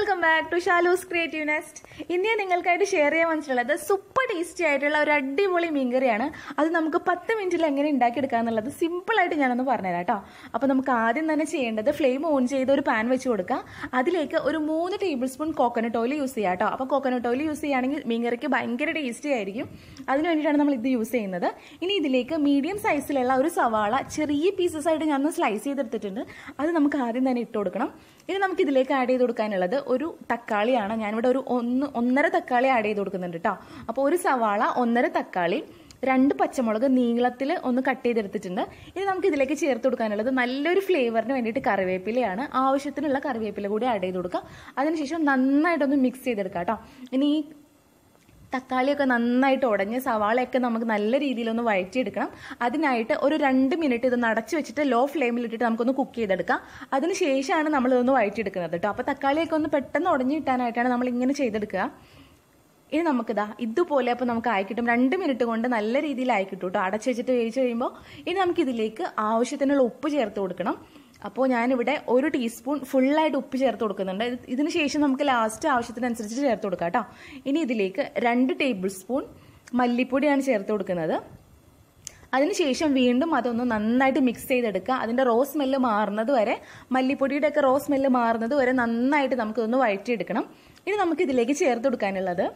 welcome back to Shalu's creative nest ഇന്ന് ഞാൻ നിങ്ങൾക്കായിട്ട് share ചെയ്യാൻ വന്നിട്ടുള്ളത് സൂപ്പർ ടേസ്റ്റി ആയിട്ടുള്ള ഒരു അടിപൊളി മീൻകറിയാണ് അത് നമുക്ക് പത്ത് മിനിറ്റിൽ എങ്ങനെ ഉണ്ടാക്കിയെടുക്കുക എന്നുള്ളത് സിമ്പിളായിട്ട് ഞാനൊന്ന് പറഞ്ഞുതരാം കേട്ടോ അപ്പോൾ നമുക്ക് ആദ്യം തന്നെ ചെയ്യേണ്ടത് ഫ്ലെയിം ഓൺ ചെയ്ത് ഒരു പാൻ വെച്ച് കൊടുക്കുക അതിലേക്ക് ഒരു മൂന്ന് tablespoon coconut oil use ചെയ്യുക കേട്ടോ അപ്പോൾ കോക്കനട്ട് ഓയിൽ യൂസ് ചെയ്യുകയാണെങ്കിൽ മീൻകറിക്ക് ഭയങ്കര ടേസ്റ്റി ആയിരിക്കും അതിന് വേണ്ടിയിട്ടാണ് നമ്മൾ ഇത് യൂസ് ചെയ്യുന്നത് ഇനി ഇതിലേക്ക് മീഡിയം സൈസിലുള്ള ഒരു സവാള ചെറിയ പീസസ് ആയിട്ട് ഞാൻ സ്ലൈസ് ചെയ്തെടുത്തിട്ടുണ്ട് അത് നമുക്ക് ആദ്യം തന്നെ ഇട്ട് കൊടുക്കണം ഇനി നമുക്ക് ഇതിലേക്ക് ആഡ് ചെയ്ത് കൊടുക്കാനുള്ളത് ഒരു തക്കാളിയാണ് ഞാനിവിടെ ഒരു ഒന്ന് ഒന്നര തക്കാളി ആഡ് ചെയ്ത് കൊടുക്കുന്നുണ്ട് കേട്ടോ അപ്പോൾ ഒരു സവാള ഒന്നര തക്കാളി രണ്ട് പച്ചമുളക് നീളത്തിൽ ഒന്ന് കട്ട് ചെയ്തെടുത്തിട്ടുണ്ട് ഇനി നമുക്ക് ഇതിലേക്ക് ചേർത്ത് കൊടുക്കാനുള്ളത് നല്ലൊരു ഫ്ലേവറിന് വേണ്ടിയിട്ട് കറിവേപ്പിലയാണ് ആവശ്യത്തിനുള്ള കറിവേപ്പില കൂടി ആഡ് ചെയ്ത് കൊടുക്കുക അതിനുശേഷം നന്നായിട്ടൊന്ന് മിക്സ് ചെയ്തെടുക്കാം കേട്ടോ ഇനി ഈ തക്കാളിയൊക്കെ നന്നായിട്ട് ഉടഞ്ഞ് സവാളയൊക്കെ നമുക്ക് നല്ല രീതിയിലൊന്ന് വഴറ്റിയെടുക്കണം അതിനായിട്ട് ഒരു രണ്ട് മിനിറ്റ് ഇതൊന്ന് അടച്ചു വെച്ചിട്ട് ലോ ഫ്ലെയിമിൽ ഇട്ടിട്ട് നമുക്കൊന്ന് കുക്ക് ചെയ്തെടുക്കാം അതിന് ശേഷമാണ് നമ്മൾ ഇതൊന്ന് വഴറ്റിയെടുക്കുന്നത് കേട്ടോ അപ്പോൾ തക്കാളിയൊക്കെ ഒന്ന് പെട്ടെന്ന് ഉടഞ്ഞു കിട്ടാനായിട്ടാണ് നമ്മൾ ഇങ്ങനെ ചെയ്തെടുക്കുക ഇനി നമുക്കിതാ ഇതുപോലെ അപ്പോൾ നമുക്ക് ആയി കിട്ടും രണ്ട് മിനിറ്റ് കൊണ്ട് നല്ല രീതിയിൽ ആയി കിട്ടും കേട്ടോ അടച്ചു വെച്ചിട്ട് വേവിച്ച് കഴിയുമ്പോൾ ഇനി നമുക്ക് ഇതിലേക്ക് ആവശ്യത്തിനുള്ള ഉപ്പ് ചേർത്ത് കൊടുക്കണം അപ്പോൾ ഞാനിവിടെ ഒരു ടീസ്പൂൺ ഫുള്ളായിട്ട് ഉപ്പ് ചേർത്ത് കൊടുക്കുന്നുണ്ട് ഇതിന് ശേഷം നമുക്ക് ലാസ്റ്റ് ആവശ്യത്തിനനുസരിച്ച് ചേർത്ത് കൊടുക്കാം കേട്ടോ ഇനി ഇതിലേക്ക് രണ്ട് ടേബിൾ സ്പൂൺ മല്ലിപ്പൊടിയാണ് ചേർത്ത് കൊടുക്കുന്നത് അതിനുശേഷം വീണ്ടും അതൊന്ന് നന്നായിട്ട് മിക്സ് ചെയ്തെടുക്കുക അതിന്റെ റോ സ്മെല്ല് മാറുന്നത് വരെ മല്ലിപ്പൊടിയുടെ ഒക്കെ റോ സ്മെല്ല് മാറുന്നത് വരെ നന്നായിട്ട് നമുക്കൊന്ന് വഴറ്റിയെടുക്കണം ഇനി നമുക്ക് ഇതിലേക്ക് ചേർത്ത് കൊടുക്കാനുള്ളത്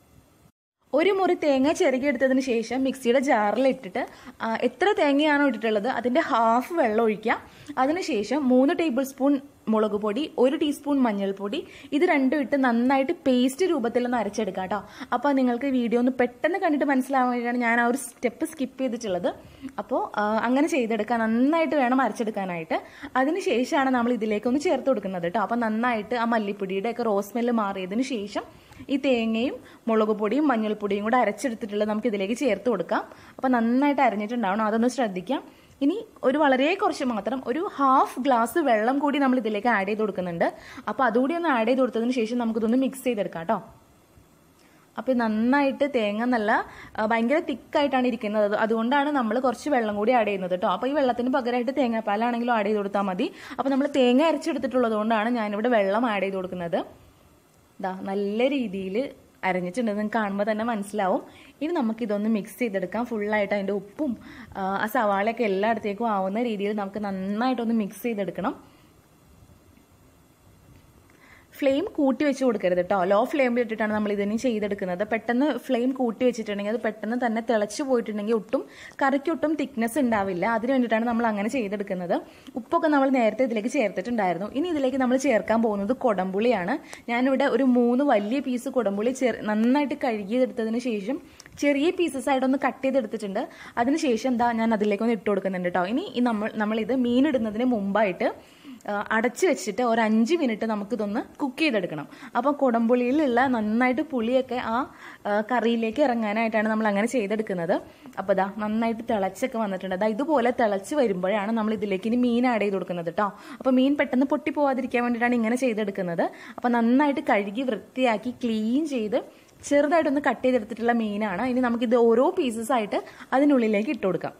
ഒരു മുറി തേങ്ങ ചിരകിയെടുത്തതിന് ശേഷം മിക്സിയുടെ ജാറിൽ ഇട്ടിട്ട് എത്ര തേങ്ങയാണോ ഇട്ടിട്ടുള്ളത് അതിന്റെ ഹാഫ് വെള്ളം ഒഴിക്കുക അതിനുശേഷം മൂന്ന് ടേബിൾ സ്പൂൺ മുളക് പൊടി ഒരു ടീസ്പൂൺ മഞ്ഞൾപ്പൊടി ഇത് രണ്ടും ഇട്ട് നന്നായിട്ട് പേസ്റ്റ് രൂപത്തിൽ ഒന്ന് അരച്ചെടുക്കാം കേട്ടോ അപ്പോൾ നിങ്ങൾക്ക് വീഡിയോ ഒന്ന് പെട്ടെന്ന് കണ്ടിട്ട് മനസ്സിലാവാൻ വേണ്ടിയാണ് ഞാൻ ആ ഒരു സ്റ്റെപ്പ് സ്കിപ്പ് ചെയ്തിട്ടുള്ളത് അപ്പോൾ അങ്ങനെ ചെയ്തെടുക്കാൻ നന്നായിട്ട് വേണം അരച്ചെടുക്കാനായിട്ട് അതിനുശേഷമാണ് നമ്മൾ ഇതിലേക്ക് ഒന്ന് ചേർത്ത് കൊടുക്കുന്നത് കേട്ടോ അപ്പോൾ നന്നായിട്ട് ആ മല്ലിപ്പൊടിയുടെ ഒക്കെ റോസ് സ്മെല്ല് മാറിയതിന് ശേഷം ഈ തേങ്ങയും മുളക് പൊടിയും മഞ്ഞൾപ്പൊടിയും കൂടെ അരച്ചെടുത്തിട്ടുള്ളത് നമുക്ക് ഇതിലേക്ക് ചേർത്ത് കൊടുക്കാം അപ്പോൾ നന്നായിട്ട് അരഞ്ഞിട്ടുണ്ടാവണം അതൊന്ന് ശ്രദ്ധിക്കാം ഇനി ഒരു വളരെ കുറച്ച് മാത്രം ഒരു ഹാഫ് ഗ്ലാസ് വെള്ളം കൂടി നമ്മൾ ഇതിലേക്ക് ആഡ് ചെയ്ത് കൊടുക്കുന്നുണ്ട് അപ്പോൾ അതുകൂടി ഒന്ന് ആഡ് ചെയ്ത് കൊടുത്തതിന് ശേഷം നമുക്കിതൊന്ന് മിക്സ് ചെയ്തെടുക്കാം കേട്ടോ അപ്പോൾ നന്നായിട്ട് തേങ്ങ നല്ല ഭയങ്കര തിക്കായിട്ടാണ് ഇരിക്കുന്നത് അതുകൊണ്ടാണ് നമ്മൾ കുറച്ച് വെള്ളം കൂടി ആഡ് ചെയ്യുന്നത് കേട്ടോ അപ്പോൾ ഈ വെള്ളത്തിന് പകരമായിട്ട് തേങ്ങാപ്പാലാണെങ്കിലും ആഡ് ചെയ്ത് കൊടുത്താൽ മതി അപ്പോൾ നമ്മൾ തേങ്ങ അരച്ചെടുത്തിട്ടുള്ളത് കൊണ്ടാണ് ഞാനിവിടെ വെള്ളം ആഡ് ചെയ്ത് കൊടുക്കുന്നത് ഇതാ നല്ല രീതിയിൽ അരഞ്ഞിട്ടുണ്ട് നിങ്ങൾക്ക് കാണുമ്പോൾ തന്നെ മനസ്സിലാവും ഇനി നമുക്ക് ഇതൊന്ന് മിക്സ് ചെയ്തെടുക്കാം ഫുള്ളായിട്ട് അതിൻ്റെ ഉപ്പും ആ സവാളയൊക്കെ എല്ലായിടത്തേക്കും ആവുന്ന രീതിയിൽ നമുക്ക് നന്നായിട്ടൊന്ന് മിക്സ് ചെയ്തെടുക്കണം ഫ്ലെയിം കൂട്ടി വെച്ച് കൊടുക്കരുത് കേട്ടോ ലോ ഫ്ലെയിമിൽ ഇട്ടിട്ടാണ് നമ്മൾ ഇതിന് ചെയ്തെടുക്കുന്നത് പെട്ടെന്ന് ഫ്ലെയിം കൂട്ടി വെച്ചിട്ടുണ്ടെങ്കിൽ അത് പെട്ടെന്ന് തന്നെ തിളച്ച് പോയിട്ടുണ്ടെങ്കിൽ ഒട്ടും കറിക്ക് ഒട്ടും തിക്നെസ് ഉണ്ടാവില്ല അതിന് വേണ്ടിയിട്ടാണ് നമ്മൾ അങ്ങനെ ചെയ്തെടുക്കുന്നത് ഉപ്പൊക്കെ നമ്മൾ നേരത്തെ ഇതിലേക്ക് ചേർത്തിട്ടുണ്ടായിരുന്നു ഇനി ഇതിലേക്ക് നമ്മൾ ചേർക്കാൻ പോകുന്നത് കൊടംപുളിയാണ് ഞാനിവിടെ ഒരു മൂന്ന് വലിയ പീസ് കൊടംപുളി നന്നായിട്ട് കഴുകിയെടുത്തതിന് ശേഷം ചെറിയ പീസസ് ആയിട്ടൊന്ന് കട്ട് ചെയ്തെടുത്തിട്ടുണ്ട് അതിനുശേഷം എന്താ ഞാൻ അതിലേക്ക് ഒന്ന് ഇട്ട് കൊടുക്കുന്നുണ്ട് കേട്ടോ ഇനി നമ്മൾ നമ്മളിത് മീൻ ഇടുന്നതിന് മുമ്പായിട്ട് അടച്ചു വെച്ചിട്ട് ഒരു അഞ്ച് മിനിറ്റ് നമുക്കിതൊന്ന് കുക്ക് ചെയ്തെടുക്കണം അപ്പോൾ കുടംപുളിയിലുള്ള നന്നായിട്ട് പുളിയൊക്കെ ആ കറിയിലേക്ക് ഇറങ്ങാനായിട്ടാണ് നമ്മൾ അങ്ങനെ ചെയ്തെടുക്കുന്നത് അപ്പോൾ ഇതാ നന്നായിട്ട് തിളച്ചൊക്കെ വന്നിട്ടുണ്ട് അതാ ഇതുപോലെ തിളച്ച് വരുമ്പോഴാണ് നമ്മൾ ഇതിലേക്ക് ഇനി മീൻ ആഡ് ചെയ്ത് കൊടുക്കുന്നത് കേട്ടോ അപ്പോൾ മീൻ പെട്ടെന്ന് പൊട്ടി പോവാതിരിക്കാൻ വേണ്ടിയിട്ടാണ് ഇങ്ങനെ ചെയ്തെടുക്കുന്നത് അപ്പോൾ നന്നായിട്ട് കഴുകി വൃത്തിയാക്കി ക്ലീൻ ചെയ്ത് ചെറുതായിട്ടൊന്ന് കട്ട് ചെയ്തെടുത്തിട്ടുള്ള മീനാണ് ഇനി നമുക്കിത് ഓരോ പീസസ് ആയിട്ട് അതിനുള്ളിലേക്ക് ഇട്ട് കൊടുക്കാം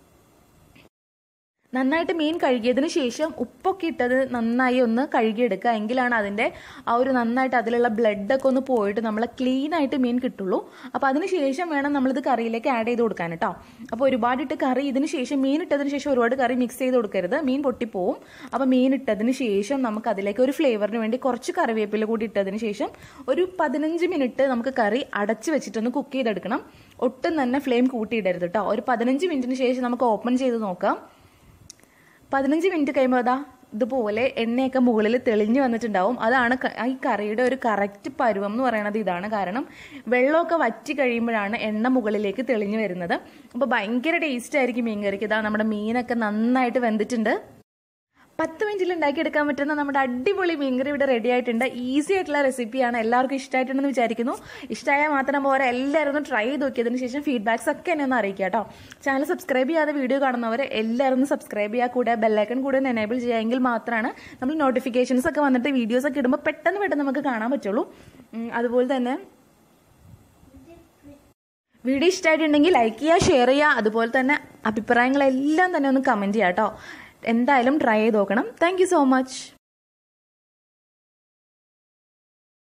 നന്നായിട്ട് മീൻ കഴുകിയതിന് ശേഷം ഉപ്പൊക്കെ ഇട്ടത് നന്നായി ഒന്ന് കഴുകിയെടുക്കുക എങ്കിലാണ് അതിൻ്റെ ആ ഒരു നന്നായിട്ട് അതിലുള്ള ബ്ലഡൊക്കെ ഒന്ന് പോയിട്ട് നമ്മൾ ക്ലീൻ ആയിട്ട് മീൻ കിട്ടുള്ളൂ അപ്പോൾ അതിന് ശേഷം വേണം നമ്മളിത് കറിയിലേക്ക് ആഡ് ചെയ്ത് കൊടുക്കാൻ കേട്ടോ അപ്പോൾ ഒരുപാട് ഇട്ട് കറി ഇതിന് ശേഷം മീൻ ഇട്ടതിന് ശേഷം ഒരുപാട് കറി മിക്സ് ചെയ്ത് കൊടുക്കരുത് മീൻ പൊട്ടിപ്പോവും അപ്പോൾ മീൻ ഇട്ടതിന് ശേഷം നമുക്ക് അതിലേക്ക് ഒരു ഫ്ലേവറിന് വേണ്ടി കുറച്ച് കറിവേപ്പില കൂടി ഇട്ടതിന് ശേഷം ഒരു പതിനഞ്ച് മിനിറ്റ് നമുക്ക് കറി അടച്ച് വെച്ചിട്ടൊന്ന് കുക്ക് ചെയ്തെടുക്കണം ഒട്ടും തന്നെ ഫ്ലെയിം കൂട്ടിയിടരുത് കേട്ടോ ഒരു പതിനഞ്ച് മിനിറ്റിന് ശേഷം നമുക്ക് ഓപ്പൺ ചെയ്ത് നോക്കാം പതിനഞ്ച് മിനിറ്റ് കഴിയുമ്പോൾ അതാ ഇതുപോലെ എണ്ണയൊക്കെ മുകളിൽ തെളിഞ്ഞു വന്നിട്ടുണ്ടാവും അതാണ് ഈ കറിയുടെ ഒരു കറക്റ്റ് പരുവം എന്ന് പറയുന്നത് ഇതാണ് കാരണം വെള്ളമൊക്കെ വറ്റി കഴിയുമ്പോഴാണ് എണ്ണ മുകളിലേക്ക് തെളിഞ്ഞു വരുന്നത് അപ്പോൾ ഭയങ്കര ടേസ്റ്റ് ആയിരിക്കും മീൻ കറിക്ക് ഇതാ നമ്മുടെ മീനൊക്കെ നന്നായിട്ട് വെന്തിട്ടുണ്ട് പത്ത് മിനിറ്റിൽ ഉണ്ടാക്കിയെടുക്കാൻ പറ്റുന്ന നമ്മുടെ അടിപൊളി മീൻകറി ഇവിടെ റെഡി ആയിട്ടുണ്ട് ഈസി ആയിട്ടുള്ള റെസിപ്പിയാണ് എല്ലാവർക്കും ഇഷ്ടമായിട്ടുണ്ടെന്ന് വിചാരിക്കുന്നു ഇഷ്ടമായാൽ മാത്രം പോരാ എല്ലാവരും ഒന്ന് ട്രൈ ചെയ്ത് നോക്കിയതിന് ശേഷം ഫീഡ്ബാക്സ് ഒക്കെ എന്നെ ഒന്ന് അറിയിക്കുക കേട്ടോ ചാനൽ സബ്സ്ക്രൈബ് ചെയ്യാതെ വീഡിയോ കാണുന്നവർ എല്ലാവരും ഒന്ന് സബ്സ്ക്രൈബ് ചെയ്യുക കൂടെ ബെല്ലൈക്കൺ കൂടെ ഒന്ന് എനേബിൾ ചെയ്യുമെങ്കിൽ മാത്രമാണ് നമ്മൾ നോട്ടിഫിക്കേഷൻസ് ഒക്കെ വന്നിട്ട് വീഡിയോസ് ഒക്കെ ഇടുമ്പോൾ പെട്ടെന്ന് പെട്ടെന്ന് നമുക്ക് കാണാൻ പറ്റുള്ളൂ അതുപോലെ തന്നെ വീഡിയോ ഇഷ്ടമായിട്ടുണ്ടെങ്കിൽ ലൈക്ക് ചെയ്യുക ഷെയർ ചെയ്യുക അതുപോലെ തന്നെ അഭിപ്രായങ്ങളെല്ലാം തന്നെ ഒന്ന് കമൻറ്റ് ചെയ്യാം കേട്ടോ എന്തായാലും ട്രൈ ചെയ്ത് നോക്കണം താങ്ക് സോ മച്ച്